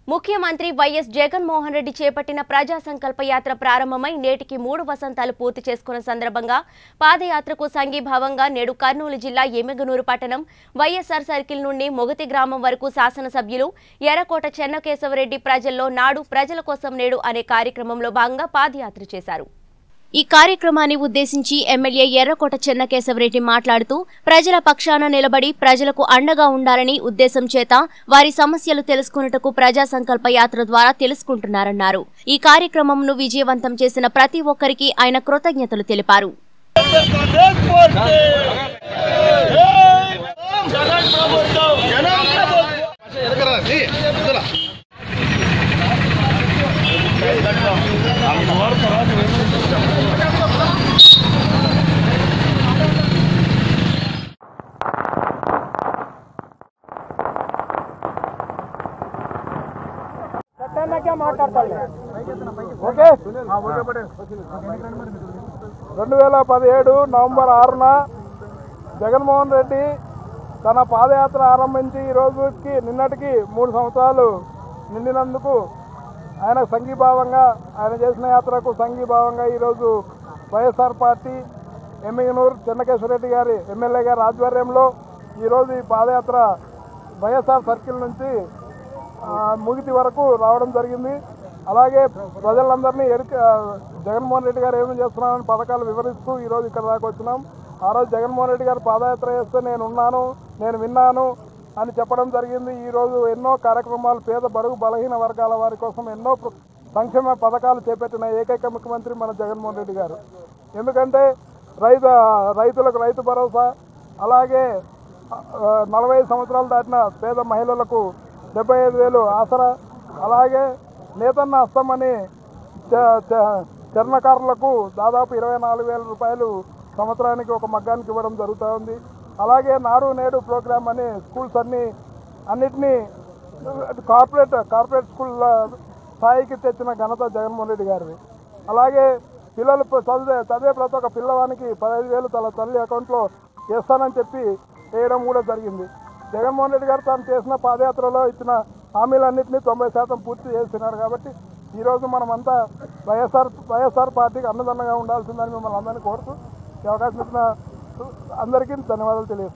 ముఖ్యమంత్రి వైఎస్ జగన్మోహన్ రెడ్డి చేపట్టిన ప్రజా సంకల్ప యాత్ర ప్రారంభమై నేటికి మూడు వసంతాలు పూర్తి చేసుకున్న సందర్భంగా పాదయాత్రకు సంఘీభావంగా నేడు కర్నూలు జిల్లా ఎమ్మిగనూరు పట్టణం వైఎస్ఆర్ సర్కిల్ నుండి మొగతి గ్రామం వరకు శాసనసభ్యులు ఎర్రకోట చెన్నకేశవరెడ్డి ప్రజల్లో నాడు ప్రజల కోసం నేడు అనే కార్యక్రమంలో భాగంగా పాదయాత్ర చేశారు ఈ కార్యక్రమాన్ని ఉద్దేశించి ఎమ్మెల్యే ఎర్రకోట చెన్నకేశవరెడ్డి మాట్లాడుతూ ప్రజల పక్షాన నిలబడి ప్రజలకు అండగా ఉండాలని ఉద్దేశం చేత వారి సమస్యలు తెలుసుకున్నటకు ప్రజా సంకల్ప యాత్ర ద్వారా తెలుసుకుంటున్నారన్నారు ఈ కార్యక్రమంను విజయవంతం చేసిన ప్రతి ఒక్కరికి ఆయన కృతజ్ఞతలు తెలిపారు ఓకే రెండు వేల పదిహేడు నవంబర్ ఆరున జగన్మోహన్ రెడ్డి తన పాదయాత్ర ఆరంభించి ఈ రోజుకి నిన్నటికి మూడు సంవత్సరాలు నిండినందుకు ఆయన సంఘీభావంగా ఆయన చేసిన యాత్రకు సంఘీభావంగా ఈరోజు వైఎస్ఆర్ పార్టీ ఎమ్మిగనూరు చెన్నకేశ్వరరెడ్డి గారి ఎమ్మెల్యే గారి ఆధ్వర్యంలో ఈరోజు ఈ పాదయాత్ర వైఎస్ఆర్ సర్కిల్ నుంచి ఆ, ముగితి వరకు రావడం జరిగింది అలాగే ప్రజలందరినీ ఎరుక జగన్మోహన్ రెడ్డి గారు ఏమేమి చేస్తున్నారని పథకాలు వివరిస్తూ ఈరోజు ఇక్కడ దాకా వచ్చినాం ఆ రోజు జగన్మోహన్ రెడ్డి గారు పాదయాత్ర చేస్తే నేను ఉన్నాను నేను విన్నాను అని చెప్పడం జరిగింది ఈరోజు ఎన్నో కార్యక్రమాలు పేద బడుగు బలహీన వర్గాల వారి కోసం ఎన్నో ప్ర- సంక్షేమ పథకాలు చేపట్టిన ఏకైక ముఖ్యమంత్రి మన జగన్మోహన్ రెడ్డి గారు ఎందుకంటే రైతు రైతులకు రైతు భరోసా అలాగే ఆ, నలభై ఐదు సంవత్సరాలు దాటిన పేద మహిళలకు డెబ్బై ఐదు వేలు ఆసరా అలాగే నేతన్న హస్తమని చ- చ- చర్ణకారులకు దాదాపు ఇరవై నాలుగు వేల రూపాయలు సంవత్సరానికి ఒక మగ్గానికి ఇవ్వడం జరుగుతూ ఉంది అలాగే నాడు నేడు ప్రోగ్రామ్ అని స్కూల్స్ అన్ని అన్నిటినీ కార్పొరేట్ కార్పొరేట్ స్కూళ్ళ స్థాయికి తెచ్చిన ఘనత జగన్మోహన్ రెడ్డి గారిది అలాగే పిల్లలు ప- చదివే చదివే ప్రతి ఒక్క పిల్లవానికి పదహైదు వేలు తన తల్లి అకౌంట్లో వేస్తానని చెప్పి వేయడం కూడా జరిగింది జగన్మోహన్ రెడ్డి గారు తాను చేసిన పాదయాత్రలో ఇచ్చిన హామీలన్నింటినీ తొంభై శాతం పూర్తి చేస్తున్నారు కాబట్టి ఈరోజు మనమంతా వైఎస్ఆర్ వైఎస్ఆర్ పార్టీకి అన్నదండగా ఉండాల్సిందని మిమ్మల్ని అందరినీ కోరుతూ ఈ అవకాశం ఇచ్చిన అందరికీ ధన్యవాదాలు తెలియజేస్తున్నాను